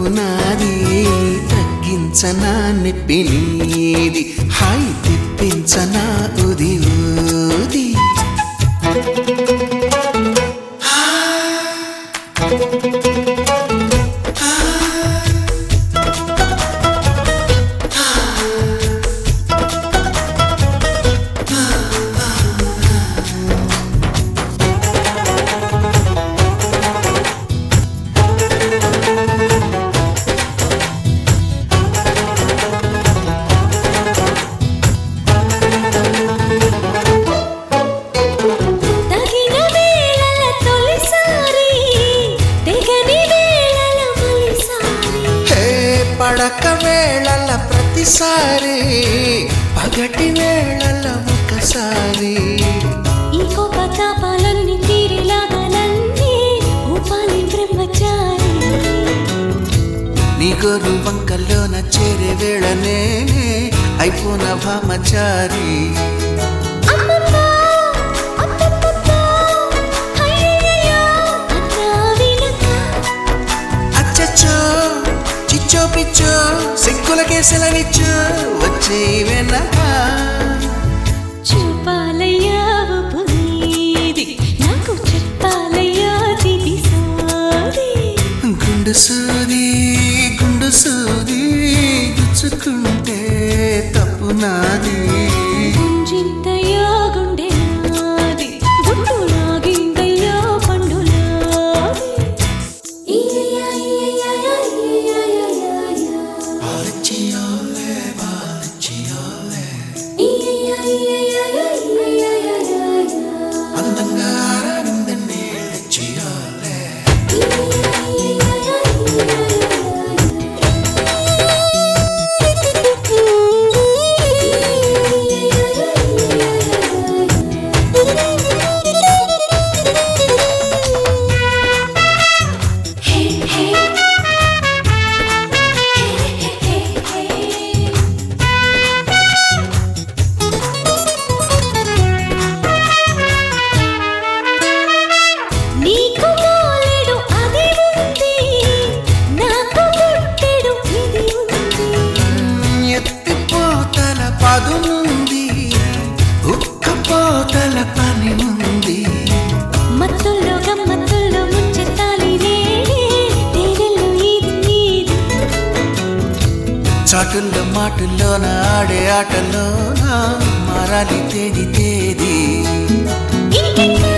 తప్పు నాది తగ్గించనా నొప్పి నీది హాయి తిప్పించనా ఉది ఊది తగిన వేళల తొలిసారి తెగని వేళల మలిసారి హే పడక వేళల ప్రతిసారి పగటి వేళల ఒకసారి ఈ కోప తాపాలన్నీ తీరిలాగాలన్నీ ఊపాలి బ్రహ్మచారి నీ గోరు వంకల్లోన చేరే వేళ నేనే అయిపోన భామచారి అమ్మమ్మ, అత్తమ్మమ్మ, అయ్యయ్యయ్యో, అన్నా వినక. అచ్చచ్చో చిచ్చో పిచ్చో సిగ్గులకే సెలవిచ్చో వచ్చే వెనక చూపాలయ్యా ఊపు నీది, నాకు చెప్పాలయ్యా తిది సోది. గుండు సూది గుండు సూది గుచ్చుకుంటే తప్పు నాది గుంజింతయ్యా గుండె నాది, గుట్టు లాగిందయ్యా పండు నాది. ఇయ్యయ్యా, ఇయ్యయ్యా, ఇయ్యయ్యా, బాలచియోలే, బాలచియోలే, ఇయ్యయ్యా, ఇయ్యయ్యా, ఇయ్యయ్యా, అందంగా ఆరాడిందని చియోలే. నీకు మోలెడు అది ఉంది నాకు పుట్టెడు ఇది ఉంది ఎత్తిపోతల పదునుంది ఉక్కపోతల పని ఉంది మత్తుల్లో గమ్మత్తుల్లో ముంచెత్తాలి నేనే తేనెల్లో ఇది నీది చాటుల్లో మాటుల్లోన ఆడే ఆటలోన మారాలి తేది తేది ఇంకెక్కడ